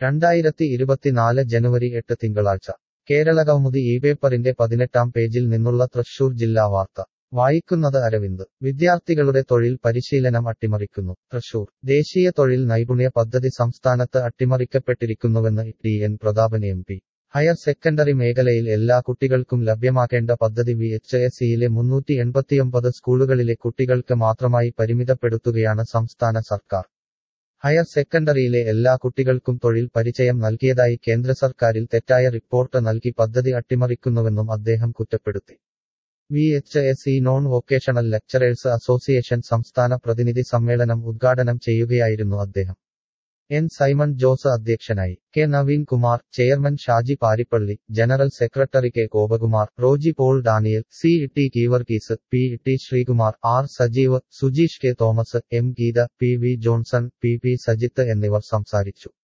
രണ്ടായിരത്തി ഇരുപത്തിനാല് ജനുവരി എട്ട് തിങ്കളാഴ്ച കേരളകൗമുദി ഈ പേപ്പറിന്റെ പതിനെട്ടാം പേജിൽ നിന്നുള്ള തൃശൂർ ജില്ലാ വാർത്ത വായിക്കുന്നത് അരവിന്ദ് വിദ്യാർത്ഥികളുടെ തൊഴിൽ പരിശീലനം അട്ടിമറിക്കുന്നു തൃശൂർ ദേശീയ തൊഴിൽ നൈപുണ്യ പദ്ധതി സംസ്ഥാനത്ത് അട്ടിമറിക്കപ്പെട്ടിരിക്കുന്നുവെന്ന് T N Prathapan M P higher secondary മേഖലയിൽ എല്ലാ കുട്ടികൾക്കും ലഭ്യമാക്കേണ്ട പദ്ധതി വി എച്ച് എസ് സിയിലെ മുന്നൂറ്റി എൺപത്തിയൊമ്പത് സ്കൂളുകളിലെ കുട്ടികൾക്ക് മാത്രമായി പരിമിതപ്പെടുത്തുകയാണ് സംസ്ഥാന സർക്കാർ ഹയർ സെക്കൻഡറിയിലെ എല്ലാ കുട്ടികൾക്കും തൊഴിൽ പരിചയം നൽകിയതായി കേന്ദ്ര സർക്കാരിൽ തെറ്റായ റിപ്പോർട്ട് നൽകി പദ്ധതി അട്ടിമറിക്കുന്നുവെന്നും അദ്ദേഹം കുറ്റപ്പെടുത്തി V H S E non vocational lecturers association സംസ്ഥാന പ്രതിനിധി സമ്മേളനം ഉദ്ഘാടനം ചെയ്യുകയായിരുന്നു അദ്ദേഹം എൻ സൈമൺ ജോസ് അധ്യക്ഷനായി K Naveen Kumar chairman Shaji Parippally general secretary K Gopakumar Roji Paul Daniel C T Keevarghese P T Sreekumar R Sajeev Sujeesh K Thomas M Geetha P V Johnson P P Sajith എന്നിവർ സംസാരിച്ചു